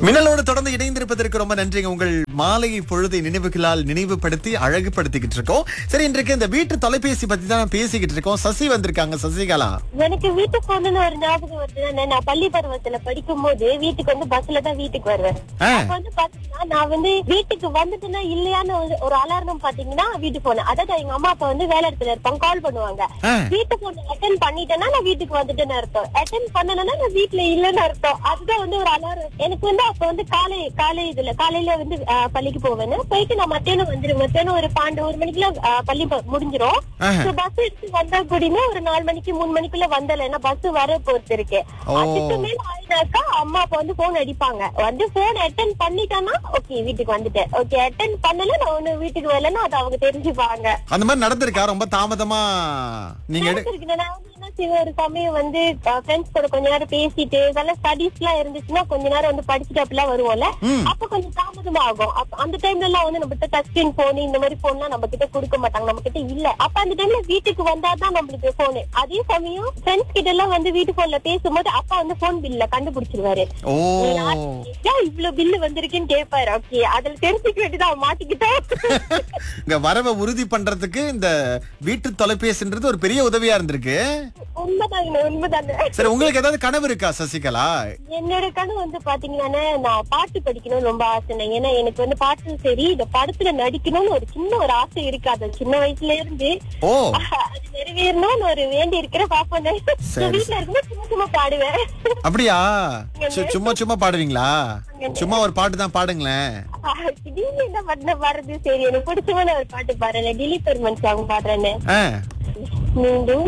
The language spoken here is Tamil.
மின்னலோடு தொடர்ந்து இணைந்திருப்பதற்கு ரொம்ப நன்றிங்க உங்கள் மாலை பொழுதை நினைவுகளால் நினைவுபடுத்தி அழகுபடுத்திக்கிட்டு இருக்கோம் சரி இன்றைக்கு இந்த வீட்டு தொலைபேசி பத்தி தான் பேசிக்கிட்டு இருக்கோம் சசி வந்திருக்காங்க சசிகலா எனக்கு வீட்டுக்கு போகணும்னு ஒரு ஞாபகம் வருது நான் பள்ளி பருவத்துல படிக்கும் போது வீட்டுக்கு வந்து பஸ்ல தான் வீட்டுக்கு வருவேன் ஆ. அப்ப வந்து பாத்தீங்கன்னா நான் வந்து வீட்டுக்கு வந்துட்டேன்னா இல்லையான்னு ஒரு- ஒரு அலாரம் பாத்தீங்கன்னா வீட்டுக்கு போனேன் அதாவது எங்க அம்மா அப்பா வந்து வேலை இடத்துல இருப்பாங்க கால் பண்ணுவாங்க ஆ. வீட்டு போன அட்டன் பண்ணிட்டேன்னா நான் வீட்டுக்கு வந்துட்டேன்னு அர்த்தம் அட்டன் பண்ணனா நான் வீட்டுல இல்லைன்னு அர்த்தம் அதுதான் வந்து ஒரு அலாரம் எனக்கு வந்து அப்ப வந்து காலை காலை இதுல காலையில வந்து ஆ, பள்ளிக்கு போவேன் போயிட்டு நான் மத்தியானம் வந்துருவேன் மத்தியானம் ஒரு பன்னெண்டு ஒரு மணிக்குள்ள ஆ, பள்ளி ப- முடிஞ்சிரும் ஆஹா. பஸ் எடுத்து வந்தா கூடமே ஒரு நாலு மணிக்கு மூணு மணிக்குள்ள வந்தல ஏன்னா பஸ் வர பொறுத்து இருக்கு ஓ. அதுக்கு மேல ஆயினாக்கா அம்மா அப்பா வந்து போன் அடிப்பாங்க வந்து போன் அட்டன் பண்ணிட்டேன்னா ஓகே வீட்டுக்கு வந்துட்டேன் ஓகே அட்டன் பண்ணல நான் ஒண்ணு வீட்டுக்கு வரலன்னா அது அவங்க தெரிஞ்சுப்பாங்க அந்த மாதிரி நடந்திருக்கா ரொம்ப தாமதமா நீங்க எடு- இருக்கு. நான் வந்து என்ன செய்வேன் ஒரு சமயம் வந்து ஃப்ரெண்ட்ஸ் கூட கொஞ்ச நேரம் பேசிட்டு இதெல்லாம் ஸ்டடிஸ் எல்லாம் இருந்துச்சுன்னா கொஞ்ச நேரம் வந்து படிச்சுட்டு அப்படிலாம் வருவோம்ல ம். அப்ப கொஞ்சம் தாமதம் ஆகும் அப்ப அந்த டைம்ல எல்லாம் வந்து நம்ம கிட்ட டச் ஸ்கிரீன் போன் இந்த மாதிரி போன்லாம் நம்ம கிட்ட கொடுக்க மாட்டாங்க நம்ம கிட்ட இல்ல அப்ப அந்த டைம்ல வீட்டுக்கு வந்தாதான் நம்மளுக்கு போனு அதே சமயம் ஃப்ரெண்ட்ஸ் கிட்ட எல்லாம் வந்து வீட்டு போன்ல பேசும்போது அப்பா வந்து போன் பில்ல கண்டுபிடிச்சிருவாரு ஓ ஏன் இவ்வளவு பில்லு வந்திருக்குன்னு கேட்பாரு ஓகே அதுல தெரிஞ்சுக்க வேண்டியதான் மாட்டிக்கிட்டோம் இங்க வரவை உறுதி பண்றதுக்கு இந்த வீட்டு தொலைபேசின்றது ஒரு பெரிய உதவியா இருந்திருக்கு உண்மைதாங்க உண்மைதாங்க சரி உங்களுக்கு ஏதாவது கனவு இருக்கா சசிகலா என்னோட கனவு வந்து பாத்தீங்கன்னா நான் பாட்டு படிக்கணும்னு ரொம்ப ஆசை ஏன்னா எனக்கு வந்து பாட்டு சரி இந்த படத்துல நடிக்கணும்னு ஒரு சின்ன ஒரு ஆசை இருக்கு அது சின்ன வயசுல இருந்து ஓ அது நிறைவேறணும்னு ஒரு வேண்டி இருக்கிற பாப்பேன் சரி. வீட்டுல இருக்கும்போது சும்மா சும்மா பாடுவேன் அப்படியா சு- சும்மா சும்மா பாடுவீங்களா சும்மா ஒரு பாட்டு தான் பாடுங்களேன் ஆஹ், திடீர்னு என்ன பண்ண வர்றது சரி எனக்கு பிடிச்சமான ஒரு பாட்டு பாடுறேன் டிலீட் பெர்மன் சாங் பாடுறேன்னு ஆ மீண்டும்